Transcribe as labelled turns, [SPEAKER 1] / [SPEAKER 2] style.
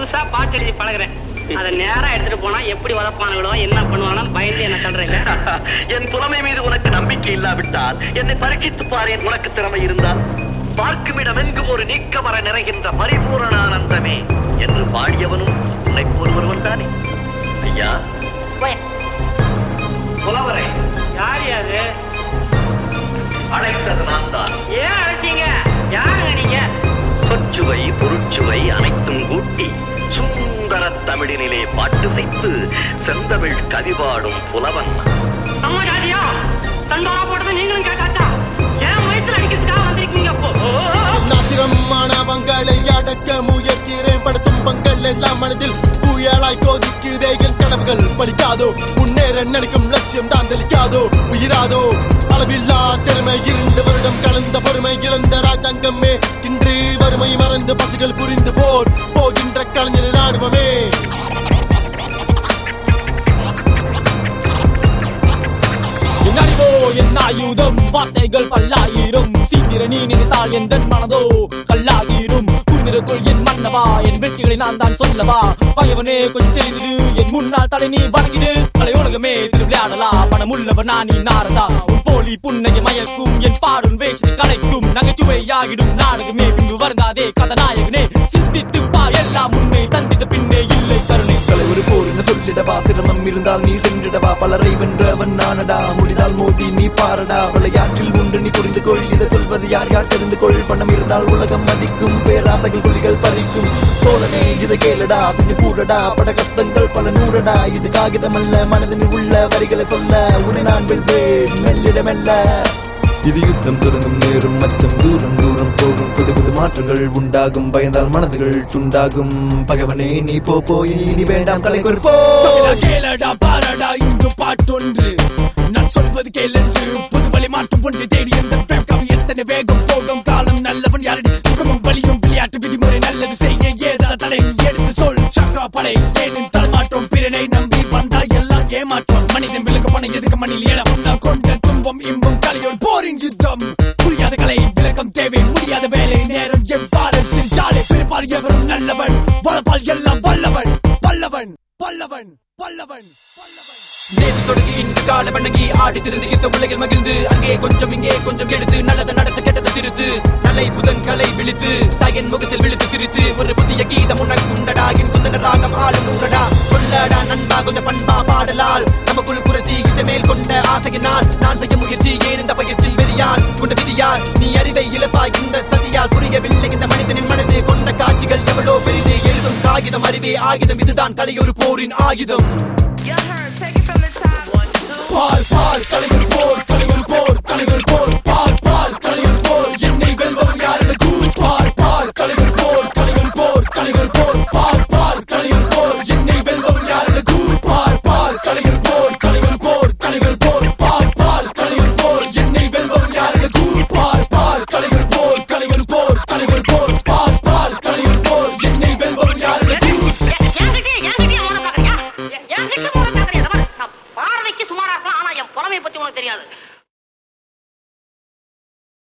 [SPEAKER 1] புதுசா பாட்டு எழுதி பழகுறேன் அதை நேரா எடுத்துட்டு போனா எப்படி உதப்பானுங்களோ என்ன பண்ணுவானு பயந்து என்ன சொல்றேன்
[SPEAKER 2] என் புலமை மீது உனக்கு நம்பிக்கை இல்லாவிட்டால் என்னை பரீட்சித்து பாரேன் உனக்கு திறமை இருந்தால் பார்க்கும் இடமெங்கும் ஒரு நீக்கமர நிறைகின்ற பரிபூரண ஆனந்தமே என்று பாடியவனும் உன்னை போல் ஒருவன் தானே ஐயா புலவரை
[SPEAKER 1] யார் யாரு
[SPEAKER 2] அழைத்தது நான் தான்
[SPEAKER 1] ஏன் அழைச்சீங்க யாருங்க நீங்க
[SPEAKER 2] சொற்சுவை பொருட்சுவை அனைத்தும் கூட்டி சுந்தர தமிழினிலே பாட்டு வைத்து செந்தமிழ் கவிபாடும் புலவன் நான்.
[SPEAKER 1] அம்மா ஜாதியா தண்டா போட்டது நீங்களும் கேட்டாச்சா ஏன் வயிற்றுல அடிக்கிறதுக்காக வந்திருக்கீங்க அப்போ
[SPEAKER 3] நாத்திரமானவங்களை அடக்க முயற்கிறேன் படுத்தும் பங்கள் எல்லாம் மனதில் புயலாய் கோதிக்குதே என் கனவுகள் பலிக்காதோ முன்னேற நினைக்கும் லட்சியம் தான் தெளிக்காதோ உயிராதோ அளவில்லா திறமை இரண்டு வருடம் கலந்த பொறுமை இழந்த ராஜாங்கமே இன்று வறுமை மறந்து பசுகள் புரிந்து போர் போகின்ற கலைஞர் ராணுவமே
[SPEAKER 4] என் அறிவோ என் ஆயுதம் வார்த்தைகள் பல்லாயிரம் சீந்திர நீ நினைத்தால் எந்த மனதோ கல்லாகிரும் புரிந்திருக்குள் என் மன்னவா என் வெற்றிகளை நான் தான் சொல்லவா பகைவனே கொஞ்சம் தெரிந்தது என் முன்னால் தலை நீ வணங்கிடு கலை உலகமே திருவிளையாடலா பணம் உள்ளவர் நான் நீ நாரதா உன் போலி புன்னகை மயக்கும் என் பாடும் வேஷத்தை கலைக்கும் நகைச்சுவையாகிடும் நாடகமே பின்பு வருங்காதே கதநாயகனே சிந்தித்து பா எல்லாம் உண்மை சந்தித்த பின்னே இல்லை கருணை
[SPEAKER 5] கலை ஒரு போர் என சொல்லிடவா சிரமம் இருந்தால் நீ சென்றிடவா பலரை வென்றவன் நானடா முடிதால் மோதி நீ பாரடா விளையாட்டில் உண்டு நீ புரிந்து கொள் இதை சொல்வது யார் யார் தெரிந்து கொள் பணம் இருந்தால் உலகம் மதிக்கும் பேராசைகள் குழிகள் பறிக்கும் தோழனே இதை கேளடா கொஞ்சம் கூடடா பட கஷ்டங்கள் பல நூறடா இது காகிதம் அல்ல மனதில் உள்ள வரிகளை சொல்ல உன்னை நான் வெல்வேன் மெல்லிட மெல்ல இது யுத்தம் தொடங்கும் நேரும் மச்சம் தூரம் தூரம் போகும் புது புது மாற்றங்கள் உண்டாகும் பயந்தால் மனதுகள் துண்டாகும் பகவனே நீ போ போய் நீ வேண்டாம் தலை போ
[SPEAKER 4] தமிழா கேளடா பாரடா இங்கு பாட்டொன்று நான் சொல்வது கேளென்று புது வழி மாற்றம் ஒன்று தேடி இந்த பிரேம் கவி எத்தனை வேகம் போகும் காலம் நல்லவன் யாரடி சுகமும் வலியும் விளையாட்டு விதிமுறை நல்லது செய்ய ஏதா தடை நீ எடுத்து சொல் சக்ரா படை ஏனின் தலமாற்றம் பிறனை நம்பி வந்தா எல்லாம் ஏமாற்றம் மனிதன் விலகு பணம் எதுக்கு மணில் ஏழம் நான் கொண்ட துன்பம் இன்பம் கலையோர் போரின் யுத்தம் புரியாத கலை விளக்கம் தேவை முடியாத வேலை நேரம் எவ்வாறு சிரிச்சாலே பிறப்பால் எவரும் நல்லவன் வளப்பால் எல்லாம் வல்லவன் வல்லவன் வல்லவன் வல்லவன் வல்லவன்
[SPEAKER 5] நேற்று தொடங்கி இன்று கால வணங்கி ஆடி திருந்து இந்த உலகில் மகிழ்ந்து அங்கே கொஞ்சம் இங்கே கொஞ்சம் எடுத்து நல்லதை நடத்து கெட்டதை திருத்து நல்லை புதன் கலை விழித்து தாயன் முகத்தில் விழுத்து சிரித்து ஒரு புதிய கீதம் உனக்கு உண்டடா என் குந்தன ராகம் ஆளும் நூறடா சொல்லடா நண்பா கொஞ்சம் பண்பா பாடலால் நமக்குள் புரட்சி இசைமேல் கொண்ட ஆசையினால் நான் செய்ய முயற்சி ஏன் இந்த பயிற்சியில் வெறியால் கொண்ட விதியால் நீ அறிவை இழப்பாய் இந்த சதியால் புரியவில்லை இந்த மனிதனின் மனது கொண்ட காட்சிகள் எவ்வளோ பெரிது எழுதும் காகிதம் அறிவே ஆயுதம் இதுதான் கலை ஒரு போரின் ஆயுதம்
[SPEAKER 6] Y'all heard, take it from the top. One, two.
[SPEAKER 5] பார் பார் கலை ஒரு போர் கலை ஒரு போர் கலை ஒரு போர் பார்